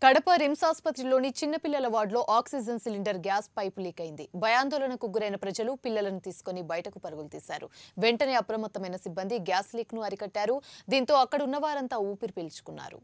Kadapa RIMS ఆసుపత్రిలోని చిన్నపిల్లల వార్డులో oxygen cylinder gas pipe leak అయింది భయాందోళనకు గురైన ప్రజలు పిల్లలను తీసుకుని బయటకు పరుగులు తీశారు వెంటనే అప్రమత్తమైన సిబ్బంది గ్యాస్ లీక్ ను అరికట్టారు దీంతో అక్కడ ఉన్న వారంతా ఊపిరి పీల్చుకున్నారు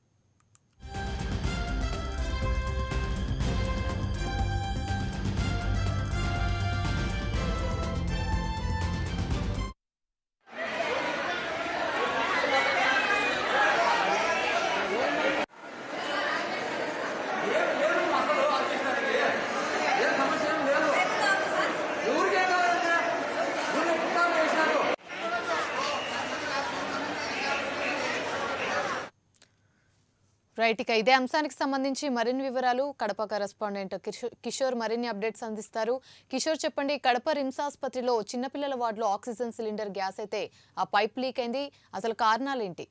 రైట్ ఇక ఇదే అంశానికి సంబంధించి మరిన్ని వివరాలు కడప కరెస్పాండెంట్ కిషోర్ కిషోర్ మరిన్ని అప్డేట్స్ అందిస్తారు కిషోర్ చెప్పండి కడప రిమ్స్ ఆసుపత్రిలో చిన్నపిల్లల వార్డులో ఆక్సిజన్ సిలిండర్ గ్యాస్ అయితే ఆ పైప్ లీక్ అయింది అసలు కారణాలేంటి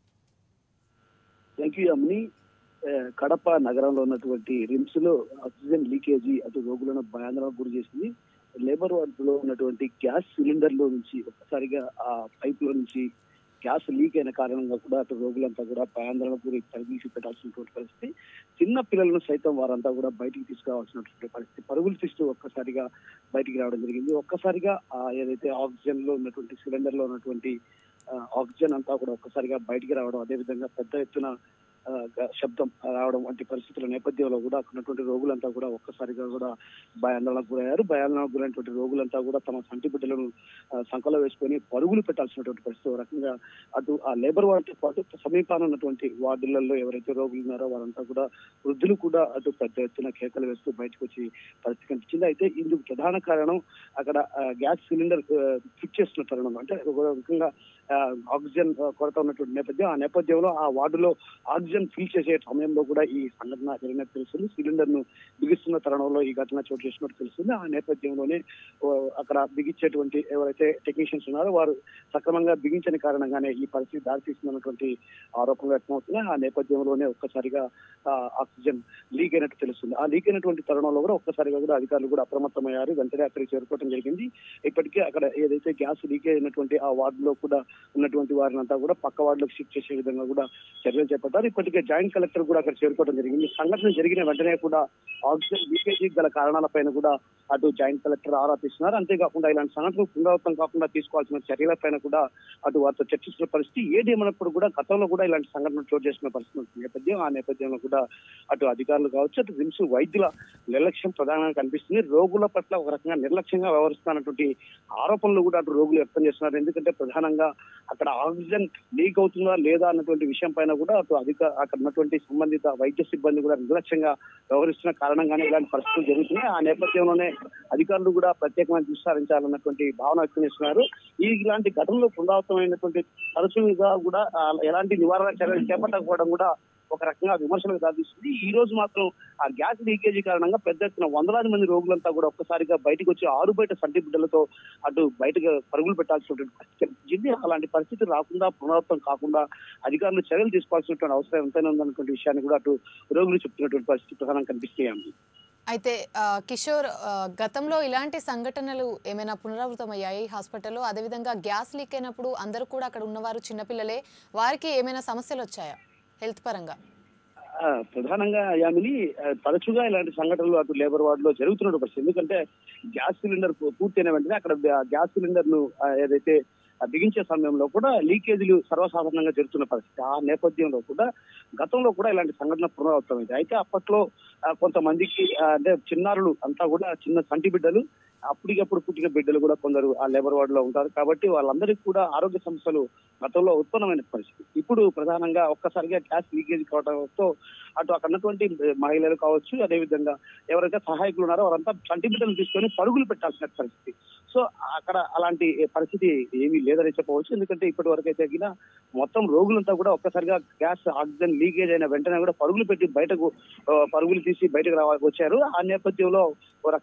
థ్యాంక్ యూ అమ్ని ఆ, కడప నగరంలో ఉన్నటువంటి రిమ్స్ లో ఆక్సిజన్ లీకేజీ అటు రోగులను భయాందోళనకు గురి చేసింది లేబర్ వార్డులో ఉన్నటువంటి గ్యాస్ సిలిండర్ లో నుంచి ఒక్కసారిగా ఆ పైప్ లో నుంచి గ్యాస్ లీక్ అయిన కారణంగా కూడా అటు రోగులంతా కూడా భయాందోళనకు గురి తరలిసి పెట్టాల్సినటువంటి పరిస్థితి చిన్న పిల్లలను సైతం వారంతా కూడా బయటికి తీసుకురావాల్సినటువంటి పరిస్థితి పరుగులు తీస్తూ ఒక్కసారిగా బయటికి రావడం జరిగింది ఒక్కసారిగా ఆ ఏదైతే ఆక్సిజన్ లో ఉన్నటువంటి సిలిండర్ లో ఉన్నటువంటి ఆ, ఆక్సిజన్ అంతా కూడా ఒక్కసారిగా బయటికి రావడం అదేవిధంగా పెద్ద ఎత్తున ఆ, గ- శబ్దం రావడం వంటి పరిస్థితుల నేపథ్యంలో కూడా అక్కడ ఉన్నటువంటి రోగులంతా కూడా ఒక్కసారిగా కూడా భయాందోళనకు గురయ్యారు భయాందోళనకు గురైనటువంటి రోగులంతా కూడా తమ సంటి బిడ్డలను ఆ, సంకలో వేసుకొని పరుగులు పెట్టాల్సినటువంటి పరిస్థితి ఒక రకంగా అటు ఆ లేబర్ వార్డుతో పాటు సమీపాన ఉన్నటువంటి వార్డులలో ఎవరైతే రోగులు ఉన్నారో వారంతా కూడా వృద్ధులు కూడా అటు పెద్ద ఎత్తున కేకలు వేస్తూ బయటకు వచ్చి పరిస్థితి కనిపించింది అయితే ఇందుకు ప్రధాన కారణం అక్కడ ఆ, గ్యాస్ సిలిండర్ ఆ, ఫిట్ చేస్తున్న తరుణం అంటే ఒక రకంగా ఆ, ఆక్సిజన్ ఆ, కొరత ఉన్నటువంటి నేపథ్యం ఆ నేపథ్యంలో ఆ వార్డులో ఆక్సిజన్ ఫిల్ చేసే సమయంలో కూడా ఈ సంఘటన జరిగినట్టు తెలుస్తుంది సిలిండర్ ను బిగిస్తున్న తరుణంలో ఈ ఘటన చోటు చేసినట్టు తెలుస్తుంది ఆ నేపథ్యంలోనే ఓ, అక్కడ బిగించేటువంటి ఎవరైతే టెక్నీషియన్స్ ఉన్నారో వారు సక్రమంగా బిగించని కారణంగానే ఈ పరిస్థితి దారితీస్తున్నటువంటి ఆరోపణలు వ్యక్తమవుతున్నాయి ఆ నేపథ్యంలోనే ఒక్కసారిగా ఆ, ఆక్సిజన్ లీక్ అయినట్టు తెలుస్తుంది ఆ లీక్ అయినటువంటి తరుణంలో కూడా ఒక్కసారిగా కూడా అధికారులు కూడా అప్రమత్తమయ్యారు వెంటనే అక్కడికి చేరుకోవడం జరిగింది ఇప్పటికే అక్కడ ఏదైతే గ్యాస్ లీక్ అయినటువంటి ఆ వార్డులో కూడా ఉన్నటువంటి వారిని అంతా కూడా పక్క వార్డులకు షిఫ్ట్ చేసే విధంగా కూడా చర్యలు చేపట్టారు ఇప్పటికే జాయింట్ కలెక్టర్ కూడా అక్కడ చేరుకోవడం జరిగింది సంఘటన జరిగిన వెంటనే కూడా ఆక్సిజన్ లీకేజీ గల కారణాలపైన కూడా అటు జాయింట్ కలెక్టర్ ఆరా తీస్తున్నారు అంతేకాకుండా ఇలాంటి సంఘటనలు పునరావృతం కాకుండా తీసుకోవాల్సిన చర్యలపైన కూడా అటు వారితో చర్చిస్తున్న పరిస్థితి ఏదేమన్నప్పుడు కూడా గతంలో కూడా ఇలాంటి సంఘటనలు చోటు చేసిన పరిస్థితి ఉంది. నేపథ్యం ఆ నేపథ్యంలో కూడా అటు అధికారులు కావచ్చు అటు రిమ్స్ వైద్యుల నిర్లక్ష్యం ప్రధానంగా కనిపిస్తుంది రోగుల పట్ల ఒక రకంగా నిర్లక్ష్యంగా వ్యవహరిస్తున్నటువంటి ఆరోపణలు కూడా అటు రోగులు వ్యక్తం చేస్తున్నారు ఎందుకంటే ప్రధానంగా అక్కడ ఆక్సిజన్ లీక్ అవుతుందా లేదా అన్నటువంటి విషయం పైన కూడా అటు అధిక అక్కడ ఉన్నటువంటి సంబంధిత వైద్య సిబ్బంది కూడా నిర్లక్ష్యంగా వ్యవహరిస్తున్న కారణంగానే ఇలాంటి పరిస్థితులు జరుగుతున్నాయి ఆ నేపథ్యంలోనే అధికారులు కూడా ప్రత్యేకమైన దృష్టి సారించాలన్నటువంటి భావన వ్యక్తం చేస్తున్నారు ఈ ఇలాంటి ఘటనలు పునరావృతమైనటువంటి తరచుగా కూడా ఆ, ఎలాంటి నివారణ చర్యలు చేపట్టకపోవడం కూడా ఒక రకంగా విమర్శలకు దారితీస్తుంది ఈ రోజు మాత్రం ఆ గ్యాస్ లీకేజీ కారణంగా పెద్ద ఎత్తున వందలాది మంది రోగులంతా కూడా ఒక్కసారిగా బయటకు వచ్చి ఆరు బయట సంటి బిడ్డలతో అటు బయటకు పరుగులు పెట్టాల్సినటువంటి పరిస్థితి కనిపించింది అలాంటి పరిస్థితి రాకుండా పునరావృతం కాకుండా అధికారులు చర్యలు తీసుకోవాల్సినటువంటి అవసరం ఎంతైనా ఉందన్నటువంటి విషయాన్ని కూడా అటు రోగులు చెప్తున్నటువంటి పరిస్థితి ప్రధానంగా కనిపిస్తాయి అయితే ఆ, కిషోర్ ఆ, గతంలో ఇలాంటి సంఘటనలు ఏమైనా పునరావృతమయ్యాయి హాస్పిటల్లో అదేవిధంగా గ్యాస్ లీక్ అయినప్పుడు అందరూ కూడా అక్కడ ఉన్నవారు చిన్నపిల్లలే వారికి ఏమైనా సమస్యలు వచ్చాయా హెల్త్ పరంగా ఆ, ప్రధానంగా యామిని ఆ, తరచుగా ఇలాంటి సంఘటనలు అటు లేబర్ వార్డ్ లో జరుగుతున్న పరిస్థితి ఎందుకంటే గ్యాస్ సిలిండర్ పూ- పూర్తయిన వెంటనే అక్కడ ఆ గ్యాస్ సిలిండర్ ను ఆ, ఏదైతే ఆ బిగించే సమయంలో కూడా లీకేజీలు సర్వసాధారణంగా జరుగుతున్న పరిస్థితి ఆ నేపథ్యంలో కూడా గతంలో కూడా ఇలాంటి సంఘటన పునరావృతమైంది అయితే అప్పట్లో ఆ, కొంతమందికి ఆ, అంటే చిన్నారులు అంతా కూడా చిన్న సంటి బిడ్డలు అప్పటికప్పుడు పుట్టిన బిడ్డలు కూడా కొందరు ఆ లేబర్ వార్డ్ లో ఉంటారు కాబట్టి వాళ్ళందరికీ కూడా ఆరోగ్య సమస్యలు గతంలో ఉత్పన్నమైన పరిస్థితి ఇప్పుడు ప్రధానంగా ఒక్కసారిగా గ్యాస్ లీకేజ్ కావడంతో అటు అక్కడ ఉన్నటువంటి మహిళలు కావచ్చు అదేవిధంగా ఎవరైతే సహాయకులు ఉన్నారో వారంతా చంటి బిడ్డలు తీసుకొని పరుగులు పెట్టాల్సిన పరిస్థితి సో అక్కడ అలాంటి పరిస్థితి ఏమీ లేదని చెప్పవచ్చు ఎందుకంటే ఇప్పటి వరకు అయితే గిన మొత్తం రోగులంతా కూడా ఒక్కసారిగా గ్యాస్ ఆక్సిజన్ లీకేజ్ అయిన వెంటనే కూడా పరుగులు పెట్టి బయటకు ఆ, పరుగులు తీసి బయటకు రావాలి వచ్చారు ఆ నేపథ్యంలో ఒక రకంగా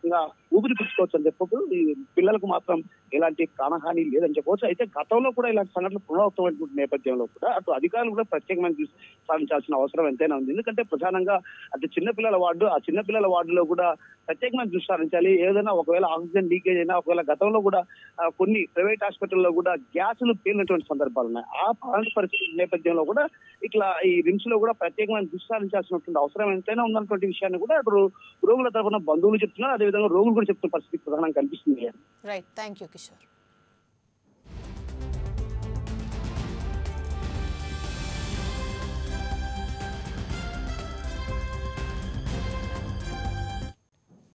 ఊపిరి పీల్చుకోవచ్చు అని చెప్పొచ్చు ఈ పిల్లలకు మాత్రం ఎలాంటి ప్రాణహాని లేదని చెప్పవచ్చు అయితే గతంలో కూడా ఇలాంటి సంఘటనలు పునరావృతమైనటువంటి నేపథ్యంలో కూడా అటు అధికారులు కూడా ప్రత్యేకమైన దృష్టి సాధించాల్సిన అవసరం ఎంతైనా ఉంది ఎందుకంటే ప్రధానంగా అటు చిన్నపిల్లల వార్డు ఆ చిన్నపిల్లల వార్డులో కూడా ప్రత్యేకమైన దృష్టి సారించాలి ఏదైనా ఒకవేళ ఆక్సిజన్ లీకేజ్ అయినా ఒకవేళ గతంలో కూడా ఆ, కొన్ని ప్రైవేట్ హాస్పిటల్లో కూడా గ్యాసులు పేలినటువంటి సందర్భాలు ఉన్నాయి ఆ అలాంటి పరిస్థితి నేపథ్యంలో కూడా ఇట్లా ఈ రిమ్స్ లో కూడా ప్రత్యేకమైన దృష్టి సారించాల్సినటువంటి అవసరం ఎంతైనా ఉందన్నటువంటి విషయాన్ని కూడా అటు రోగుల తరఫున బంధువులు చెప్తున్నారు అదేవిధంగా రోగులు కూడా చెప్తున్న పరిస్థితి ప్రధానంగా కనిపిస్తుంది రైట్ థ్యాంక్ యూ కిషోర్